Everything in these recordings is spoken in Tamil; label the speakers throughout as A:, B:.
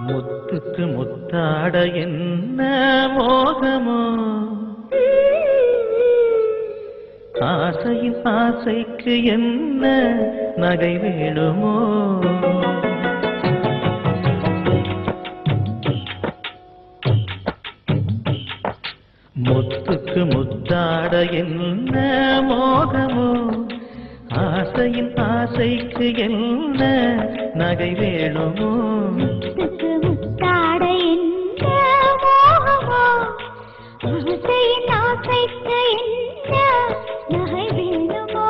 A: முத்துக்கு முத்தாட என்ன மோகமோ ஆசையின் ஆசைக்கு என்ன நகை வேணுமோ முத்துக்கு முத்தாட என்ன மோகமோ ஆசையின் ஆசைக்கு என்ன நகை வேணுமோ
B: முத்துக்கு முத்தாட என்ன மோகமோ ஆசையின் ஆசைக்கு என்ன நகை வேணுமோ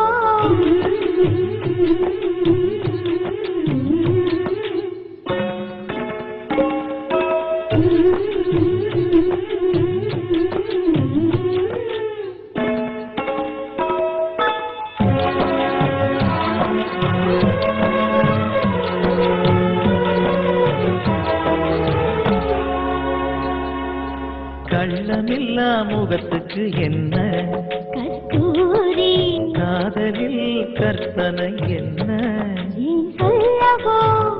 A: கள்ளமில்லா முகத்துக்கு என்ன
B: கஸ்தூரி
A: காதலில் கற்பனை என்ன
B: ஏன் சொல்லவோ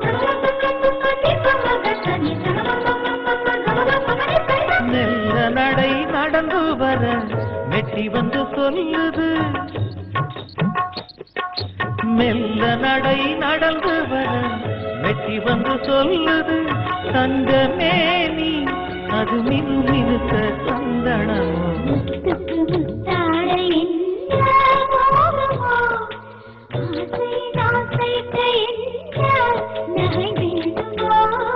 A: மெல்ல நடை நடந்து வர மெட்டி வந்து சொல்லுது மெல்ல நடை நடந்து வர மெட்டி வந்து சொல்லுது தங்கமே நீ அது மினு மினுக்க சந்தனமோ
B: முத்துக்கு முத்தாட என்ன மோகமோ ஆசையின் ஆசைக்கு என்ன நகை வேணுமோ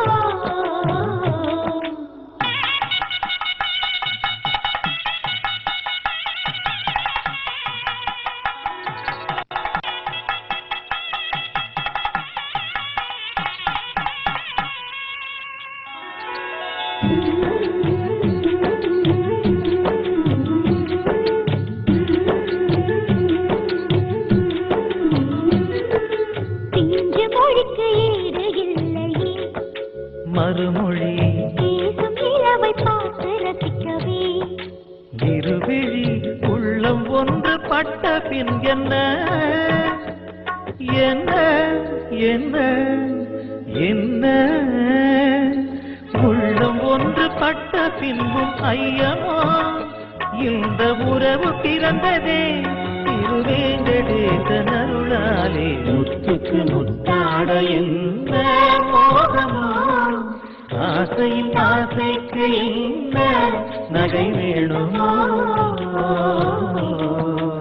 B: பிஞ்சு மொழிக்கு ஈடு இல்லையே
A: மறுமொழி
B: பேசும் இளவை பார்த்து ரசிக்கவே
A: இருவிழி உள்ளம் ஒன்று பட்ட பின் என்ன என்ன என்ன என்ன உள்ளம் ஒன்று பட்ட பின்பும் ஐயமோ இந்த உறவு பிறந்ததே திருவேங்கடேச நருளாலே முத்துக்கு முத்தாட என்ன மோகமோ ஆசையின் ஆசைக்கு என்ன நகை வேணுமோ